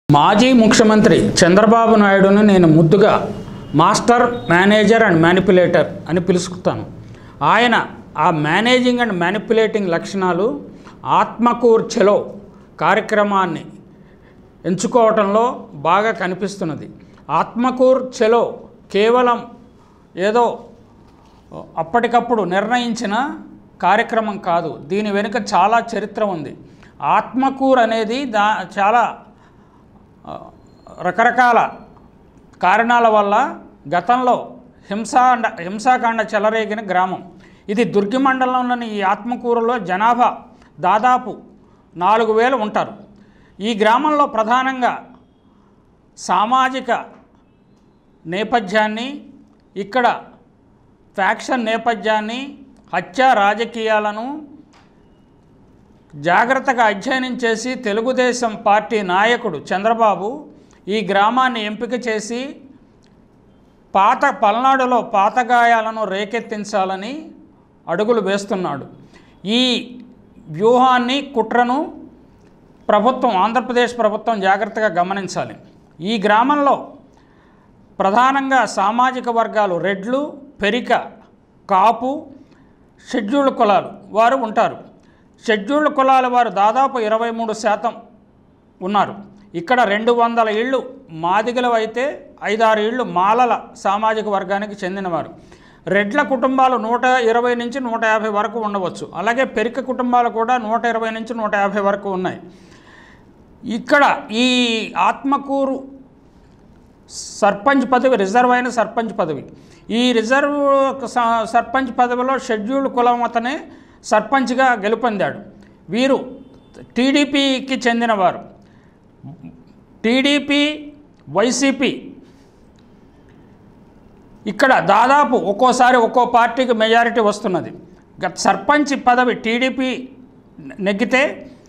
మాజీ ముఖ్యమంత్రి చంద్రబాబు నాయుడును నేను ముద్దుగా మాస్టర్ మేనేజర్ అండ్ మ్యానిపులేటర్ అని పిలుచుకుతాను ఆయన ఆ మేనేజింగ్ అండ్ మ్యానిపులేటింగ్ లక్షణాలు ఆత్మకూర్ చెలో కార్యక్రమాన్ని ఎంచుకోవటంలో బాగా కనిపిస్తున్నది ఆత్మకూర్ చెలో కేవలం ఏదో అప్పటికప్పుడు నిర్ణయించిన కార్యక్రమం కాదు దీని వెనుక చాలా చరిత్ర ఉంది ఆత్మకూర్ అనేది దా చాలా ఆ, రకరకాల కారణాల వల్ల గతంలో హింసాండ హింసాకాండ చెలరేగిన గ్రామం ఇది దుర్గి మండలంలోని ఈ ఆత్మకూరులో జనాభా దాదాపు నాలుగు వేలు ఉంటారు ఈ గ్రామంలో ప్రధానంగా సామాజిక నేపథ్యాన్ని ఇక్కడ ఫ్యాక్షన్ నేపథ్యాన్ని హత్య రాజకీయాలను జాగ్రత్తగా అధ్యయనం చేసి తెలుగుదేశం పార్టీ నాయకుడు చంద్రబాబు ఈ గ్రామాన్ని ఎంపిక చేసి పాత పల్నాడులో పాతగాయాలను రేకెత్తించాలని అడుగులు వేస్తున్నాడు ఈ వ్యూహాన్ని కుట్రను ప్రభుత్వం ఆంధ్రప్రదేశ్ ప్రభుత్వం జాగ్రత్తగా గమనించాలి ఈ గ్రామంలో ప్రధానంగా సామాజిక వర్గాలు రెడ్లు పెరిక కాపు షెడ్యూల్డ్ కులాలు వారు ఉంటారు షెడ్యూల్డ్ కులాల వారు దాదాపు ఇరవై మూడు శాతం ఉన్నారు ఇక్కడ రెండు వందల ఇళ్ళు మాదిగలు అయితే ఐదారు ఇళ్ళు మాలల సామాజిక వర్గానికి చెందినవారు రెడ్ల కుటుంబాలు నూట ఇరవై నుంచి నూట యాభై వరకు ఉండవచ్చు అలాగే పెరిక కుటుంబాలు కూడా నూట ఇరవై నుంచి నూట యాభై వరకు ఉన్నాయి ఇక్కడ ఈ ఆత్మకూరు సర్పంచ్ పదవి రిజర్వ్ అయిన సర్పంచ్ పదవి ఈ రిజర్వ్ స- సర్పంచ్ పదవిలో షెడ్యూల్డ్ కులం అతనే సర్పంచ్గా గెలుపొందాడు వీరు టీడీపీకి చెందినవారు టీడీపీ వైసీపీ ఇక్కడ దాదాపు ఒక్కోసారి ఒక్కో పార్టీకి మెజారిటీ వస్తున్నది గత సర్పంచ్ పదవి టీడీపీ నెగ్గితే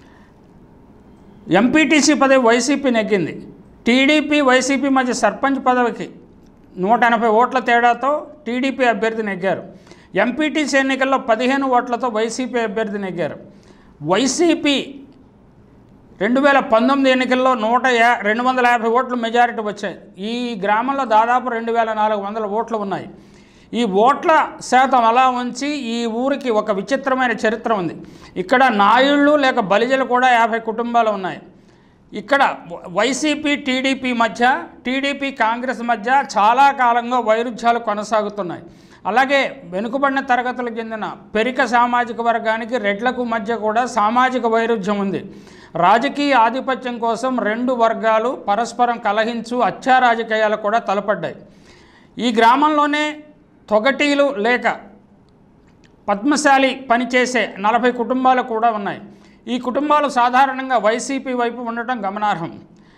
ఎంపీటీసీ పదవి వైసీపీ నెగ్గింది టీడీపీ వైసీపీ మధ్య సర్పంచ్ పదవికి నూట ఎనభై ఓట్ల తేడాతో టీడీపీ అభ్యర్థి నెగ్గారు ఎంపీటీసీ ఎన్నికల్లో పదిహేను ఓట్లతో వైసీపీ అభ్యర్థి నెగ్గారు వైసీపీ రెండు వేల పంతొమ్మిది ఎన్నికల్లో నూట యా రెండు వందల యాభై ఓట్లు మెజారిటీ వచ్చాయి ఈ గ్రామంలో దాదాపు రెండు వేల నాలుగు వందల ఓట్లు ఉన్నాయి ఈ ఓట్ల శాతం అలా ఉంచి ఈ ఊరికి ఒక విచిత్రమైన చరిత్ర ఉంది ఇక్కడ నాయుళ్ళు లేక బలిజలు కూడా యాభై కుటుంబాలు ఉన్నాయి ఇక్కడ వైసీపీ టీడీపీ మధ్య టీడీపీ కాంగ్రెస్ మధ్య చాలా కాలంగా వైరుధ్యాలు కొనసాగుతున్నాయి అలాగే వెనుకబడిన తరగతులకు చెందిన పెరిక సామాజిక వర్గానికి రెడ్లకు మధ్య కూడా సామాజిక వైరుధ్యం ఉంది రాజకీయ ఆధిపత్యం కోసం రెండు వర్గాలు పరస్పరం కలహించు హత్యా రాజకీయాలు కూడా తలపడ్డాయి ఈ గ్రామంలోనే తొగటీలు లేక పద్మశాలి పనిచేసే నలభై కుటుంబాలు కూడా ఉన్నాయి ఈ కుటుంబాలు సాధారణంగా వైసీపీ వైపు ఉండటం గమనార్హం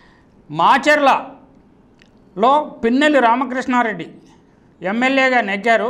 మాచెర్లలో పిన్నెల్లి రామకృష్ణారెడ్డి ఎమ్మెల్యేగా నెగ్గారు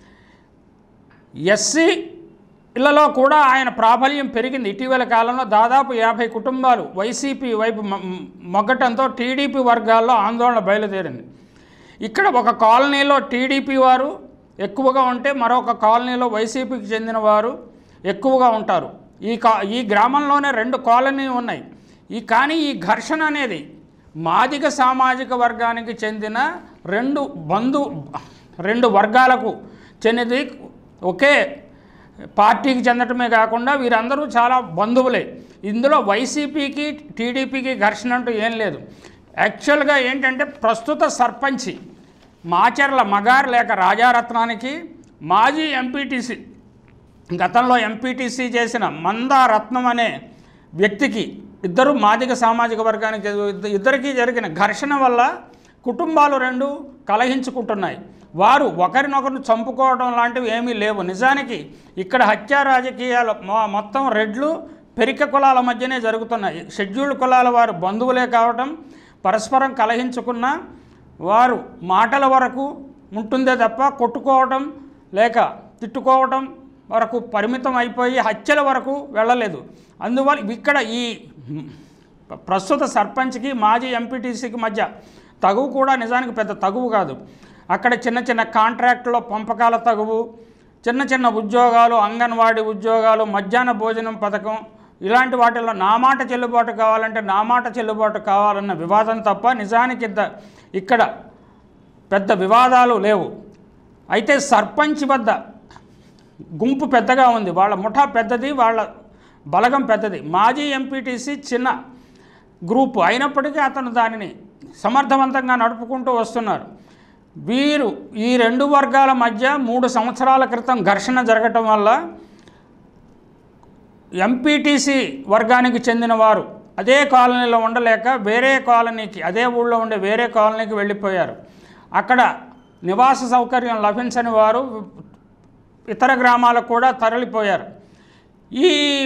ఎస్సీ ఇళ్లలో కూడా ఆయన ప్రాబల్యం పెరిగింది ఇటీవల కాలంలో దాదాపు యాభై కుటుంబాలు వైసీపీ వైపు మ- మొగ్గటంతో టీడీపీ వర్గాల్లో ఆందోళన బయలుదేరింది ఇక్కడ ఒక కాలనీలో టీడీపీ వారు ఎక్కువగా ఉంటే మరొక కాలనీలో వైసీపీకి చెందిన వారు ఎక్కువగా ఉంటారు ఈ కా ఈ గ్రామంలోనే రెండు కాలనీ ఉన్నాయి ఈ కానీ ఈ ఘర్షణ అనేది మాదిగ సామాజిక వర్గానికి చెందిన రెండు బంధు రెండు వర్గాలకు చెందినది ఒకే పార్టీకి చెందటమే కాకుండా వీరందరూ చాలా బంధువులే ఇందులో వైసీపీకి టీడీపీకి ఘర్షణ అంటూ ఏం లేదు యాక్చువల్గా ఏంటంటే ప్రస్తుత సర్పంచి మాచర్ల మగార్ లేక రాజారత్నానికి మాజీ ఎంపీటీసీ గతంలో ఎంపీటీసీ చేసిన మందారత్నం అనే వ్యక్తికి ఇద్దరు మాదిగ సామాజిక వర్గానికి చెందిన ఇద్దరికీ జరిగిన ఘర్షణ వల్ల కుటుంబాలు రెండు కలహించుకుంటున్నాయి వారు ఒకరినొకరు చంపుకోవడం లాంటివి ఏమీ లేవు నిజానికి ఇక్కడ హత్యా రాజకీయాలు మొ- మొత్తం రెడ్లు పెరిక కులాల మధ్యనే జరుగుతున్నాయి షెడ్యూల్డ్ కులాల వారు బంధువులే కావటం పరస్పరం కలహించుకున్న వారు మాటల వరకు ఉంటుందే తప్ప కొట్టుకోవటం లేక తిట్టుకోవటం వరకు పరిమితం అయిపోయి హత్యల వరకు వెళ్ళలేదు అందువల్ల ఇక్కడ ఈ ప్రస్తుత సర్పంచ్కి మాజీ ఎంపీటీసీకి మధ్య తగువు కూడా నిజానికి పెద్ద తగువు కాదు అక్కడ చిన్న చిన్న కాంట్రాక్టులో పంపకాల తగువు చిన్న చిన్న ఉద్యోగాలు అంగన్వాడీ ఉద్యోగాలు మధ్యాహ్న భోజనం పథకం ఇలాంటి వాటిల్లో నా మాట చెల్లుబాటు కావాలంటే నా మాట చెల్లుబాటు కావాలన్న వివాదం తప్ప నిజానికి ఇంత ఇక్కడ పెద్ద వివాదాలు లేవు అయితే సర్పంచ్ వద్ద గుంపు పెద్దగా ఉంది వాళ్ళ ముఠా పెద్దది వాళ్ళ బలగం పెద్దది మాజీ ఎంపీటీసీ చిన్న గ్రూపు అయినప్పటికీ అతను దానిని సమర్థవంతంగా నడుపుకుంటూ వస్తున్నారు వీరు ఈ రెండు వర్గాల మధ్య మూడు సంవత్సరాల క్రితం ఘర్షణ జరగటం వల్ల ఎంపీటీసీ వర్గానికి చెందిన వారు అదే కాలనీలో ఉండలేక వేరే కాలనీకి అదే ఊళ్ళో ఉండే వేరే కాలనీకి వెళ్ళిపోయారు అక్కడ నివాస సౌకర్యం లభించని వారు ఇతర గ్రామాలకు కూడా తరలిపోయారు ఈ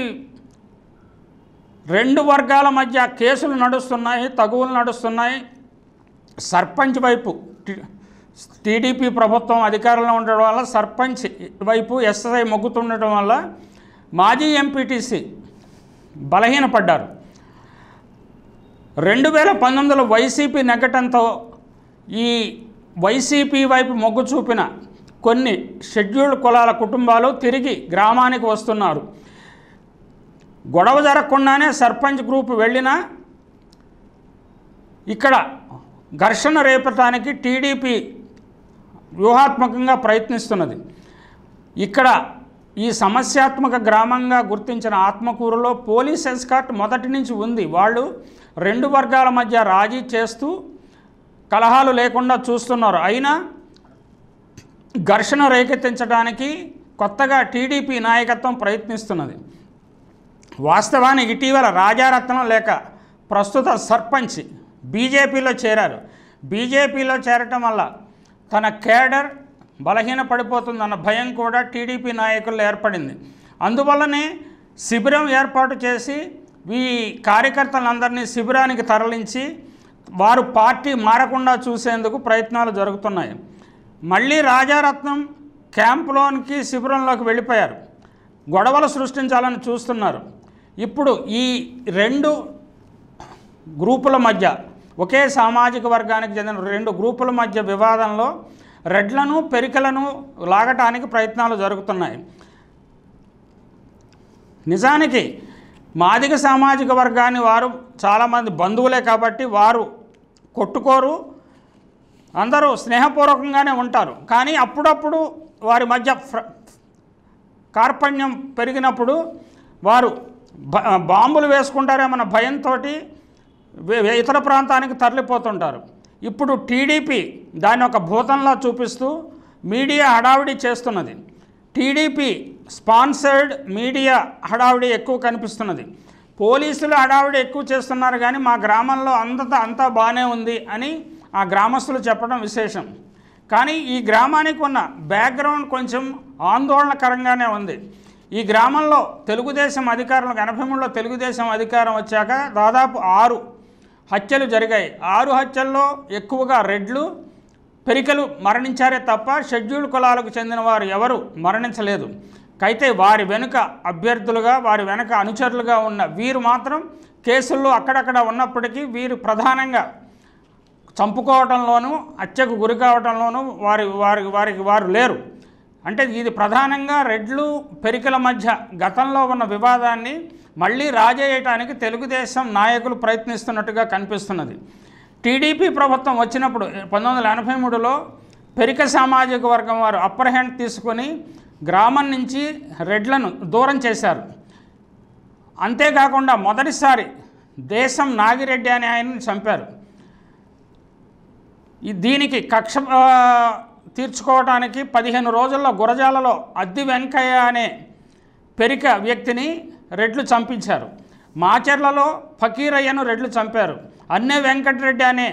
రెండు వర్గాల మధ్య కేసులు నడుస్తున్నాయి తగువులు నడుస్తున్నాయి సర్పంచ్ వైపు టి- టీడీపీ ప్రభుత్వం అధికారంలో ఉండడం వల్ల సర్పంచ్ వైపు ఎస్ఐ మొగ్గుతుండటం వల్ల మాజీ ఎంపీటీసీ బలహీనపడ్డారు రెండు వేల పంతొమ్మిదిలో వైసీపీ నెగ్గటంతో ఈ వైసీపీ వైపు మొగ్గు చూపిన కొన్ని షెడ్యూల్డ్ కులాల కుటుంబాలు తిరిగి గ్రామానికి వస్తున్నారు గొడవ జరగకుండానే సర్పంచ్ గ్రూప్ వెళ్ళినా ఇక్కడ ఘర్షణ రేపటానికి టీడీపీ వ్యూహాత్మకంగా ప్రయత్నిస్తున్నది ఇక్కడ ఈ సమస్యాత్మక గ్రామంగా గుర్తించిన ఆత్మకూరులో పోలీస్ ఎస్కాట్ మొదటి నుంచి ఉంది వాళ్ళు రెండు వర్గాల మధ్య రాజీ చేస్తూ కలహాలు లేకుండా చూస్తున్నారు అయినా ఘర్షణ రేకెత్తించడానికి కొత్తగా టీడీపీ నాయకత్వం ప్రయత్నిస్తున్నది వాస్తవానికి ఇటీవల రాజారత్నం లేక ప్రస్తుత సర్పంచ్ బీజేపీలో చేరారు బీజేపీలో చేరటం వల్ల తన కేడర్ బలహీన పడిపోతుందన్న భయం కూడా టీడీపీ నాయకుల్లో ఏర్పడింది అందువల్లనే శిబిరం ఏర్పాటు చేసి ఈ కార్యకర్తలందరినీ శిబిరానికి తరలించి వారు పార్టీ మారకుండా చూసేందుకు ప్రయత్నాలు జరుగుతున్నాయి మళ్ళీ రాజారత్నం క్యాంపులోనికి శిబిరంలోకి వెళ్ళిపోయారు గొడవలు సృష్టించాలని చూస్తున్నారు ఇప్పుడు ఈ రెండు గ్రూపుల మధ్య ఒకే సామాజిక వర్గానికి చెందిన రెండు గ్రూపుల మధ్య వివాదంలో రెడ్లను పెరికలను లాగటానికి ప్రయత్నాలు జరుగుతున్నాయి నిజానికి మాదిగ సామాజిక వర్గాన్ని వారు చాలామంది బంధువులే కాబట్టి వారు కొట్టుకోరు అందరూ స్నేహపూర్వకంగానే ఉంటారు కానీ అప్పుడప్పుడు వారి మధ్య ఫ్ర- కార్పణ్యం పెరిగినప్పుడు వారు బ- బాంబులు వేసుకుంటారేమన్న భయంతో ఇతర ప్రాంతానికి తరలిపోతుంటారు ఇప్పుడు టీడీపీ దాన్ని ఒక భూతంలా చూపిస్తూ మీడియా హడావిడి చేస్తున్నది టీడీపీ స్పాన్సర్డ్ మీడియా హడావిడి ఎక్కువ కనిపిస్తున్నది పోలీసులు హడావిడి ఎక్కువ చేస్తున్నారు కానీ మా గ్రామంలో అంతటా అంతా బాగానే ఉంది అని ఆ గ్రామస్తులు చెప్పడం విశేషం కానీ ఈ గ్రామానికి ఉన్న బ్యాక్గ్రౌండ్ కొంచెం ఆందోళనకరంగానే ఉంది ఈ గ్రామంలో తెలుగుదేశం అధికారులకు ఎనభై మూడులో తెలుగుదేశం అధికారం వచ్చాక దాదాపు ఆరు హత్యలు జరిగాయి ఆరు హత్యల్లో ఎక్కువగా రెడ్లు పెరికలు మరణించారే తప్ప షెడ్యూల్డ్ కులాలకు చెందిన వారు ఎవరు మరణించలేదు అయితే వారి వెనుక అభ్యర్థులుగా వారి వెనుక అనుచరులుగా ఉన్న వీరు మాత్రం కేసుల్లో అక్కడక్కడ ఉన్నప్పటికీ వీరు ప్రధానంగా చంపుకోవటంలోనూ హత్యకు గురి కావటంలోనూ వారి వారి వారికి వారు లేరు అంటే ఇది ప్రధానంగా రెడ్లు పెరికల మధ్య గతంలో ఉన్న వివాదాన్ని మళ్ళీ రాజేయటానికి తెలుగుదేశం నాయకులు ప్రయత్నిస్తున్నట్టుగా కనిపిస్తున్నది టీడీపీ ప్రభుత్వం వచ్చినప్పుడు పంతొమ్మిది వందల ఎనభై మూడులో పెరిక సామాజిక వర్గం వారు అప్పర్ హ్యాండ్ తీసుకొని గ్రామం నుంచి రెడ్లను దూరం చేశారు అంతేకాకుండా మొదటిసారి దేశం నాగిరెడ్డి అనే ఆయన్ని చంపారు ఈ దీనికి కక్ష ఆ, తీర్చుకోవటానికి పదిహేను రోజుల్లో గురజాలలో అద్ది వెంకయ్య అనే పెరిక వ్యక్తిని రెడ్లు చంపించారు మాచర్లలో ఫకీరయ్యను రెడ్లు చంపారు అన్నే వెంకటరెడ్డి అనే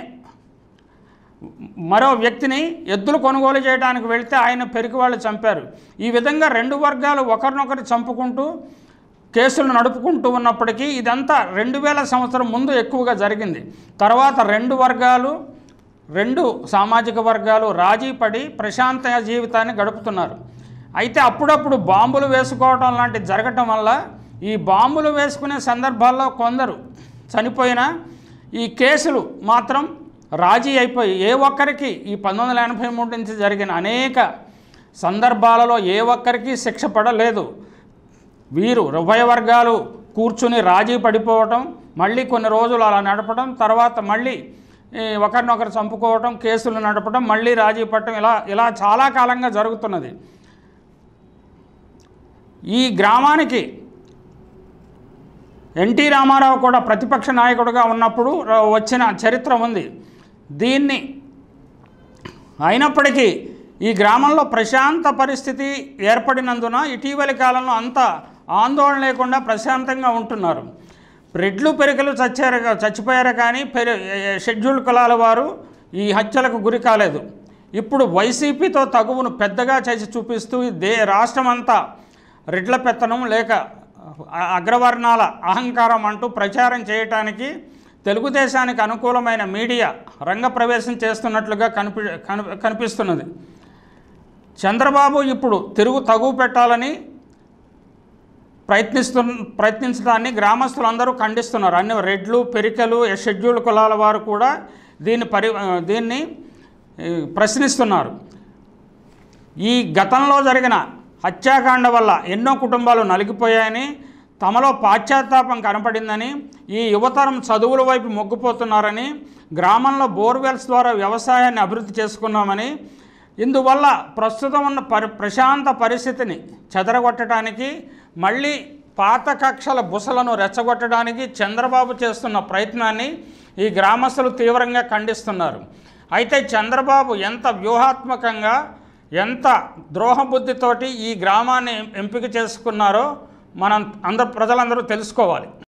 మరో వ్యక్తిని ఎద్దులు కొనుగోలు చేయడానికి వెళ్తే ఆయన పెరికి వాళ్ళు చంపారు ఈ విధంగా రెండు వర్గాలు ఒకరినొకరు చంపుకుంటూ కేసులు నడుపుకుంటూ ఉన్నప్పటికీ ఇదంతా రెండు వేల సంవత్సరం ముందు ఎక్కువగా జరిగింది తర్వాత రెండు వర్గాలు రెండు సామాజిక వర్గాలు రాజీ పడి ప్రశాంత జీవితాన్ని గడుపుతున్నారు అయితే అప్పుడప్పుడు బాంబులు వేసుకోవడం లాంటివి జరగటం వల్ల ఈ బాంబులు వేసుకునే సందర్భాల్లో కొందరు చనిపోయినా ఈ కేసులు మాత్రం రాజీ అయిపోయి ఏ ఒక్కరికి ఈ పంతొమ్మిది వందల ఎనభై మూడు నుంచి జరిగిన అనేక సందర్భాలలో ఏ ఒక్కరికి శిక్ష పడలేదు వీరు ఉభయ వర్గాలు కూర్చుని రాజీ పడిపోవటం మళ్ళీ కొన్ని రోజులు అలా నడపడం తర్వాత మళ్ళీ ఈ, ఒకరినొకరు చంపుకోవటం కేసులు నడపడం మళ్ళీ రాజీ పడటం ఇలా ఇలా చాలా కాలంగా జరుగుతున్నది ఈ గ్రామానికి ఎన్టీ రామారావు కూడా ప్రతిపక్ష నాయకుడిగా ఉన్నప్పుడు ర- వచ్చిన చరిత్ర ఉంది దీన్ని అయినప్పటికీ ఈ గ్రామంలో ప్రశాంత పరిస్థితి ఏర్పడినందున ఇటీవలి కాలంలో అంత ఆందోళన లేకుండా ప్రశాంతంగా ఉంటున్నారు రెడ్లు పెరికలు చచ్చారు కా- చచ్చిపోయారు కానీ పెరి షెడ్యూల్ కులాల వారు ఈ హత్యలకు గురి కాలేదు ఇప్పుడు వైసీపీతో తగువును పెద్దగా చేసి చూపిస్తూ ఈ దే రాష్ట్రమంతా రెడ్ల పెత్తనం లేక అ- అగ్రవర్ణాల అహంకారం అంటూ ప్రచారం చేయటానికి తెలుగుదేశానికి అనుకూలమైన మీడియా రంగప్రవేశం చేస్తున్నట్లుగా కనిపి కని- కనిపిస్తున్నది చంద్రబాబు ఇప్పుడు తిరుగు తగువ పెట్టాలని ప్రయత్నిస్తు ప్రయత్నించడాన్ని గ్రామస్తులందరూ ఖండిస్తున్నారు అన్ని రెడ్లు పెరికలు షెడ్యూల్ కులాల వారు కూడా దీన్ని పరి దీన్ని ఈ, ప్రశ్నిస్తున్నారు ఈ గతంలో జరిగిన హత్యాకాండ వల్ల ఎన్నో కుటుంబాలు నలిగిపోయాయని తమలో పాశ్చాత్తాపం కనపడిందని ఈ యువతరం చదువుల వైపు మొగ్గిపోతున్నారని గ్రామంలో బోర్వెల్స్ ద్వారా వ్యవసాయాన్ని అభివృద్ధి చేసుకున్నామని ఇందువల్ల ప్రస్తుతం ఉన్న పరి ప్రశాంత పరిస్థితిని చెదరగొట్టడానికి మళ్ళీ పాత కక్షల బుసలను రెచ్చగొట్టడానికి చంద్రబాబు చేస్తున్న ప్రయత్నాన్ని ఈ గ్రామస్తులు తీవ్రంగా ఖండిస్తున్నారు అయితే చంద్రబాబు ఎంత వ్యూహాత్మకంగా ఎంత ద్రోహబుద్ధితోటి ఈ గ్రామాన్ని ఎంపిక చేసుకున్నారో మనం అందరు ప్రజలందరూ తెలుసుకోవాలి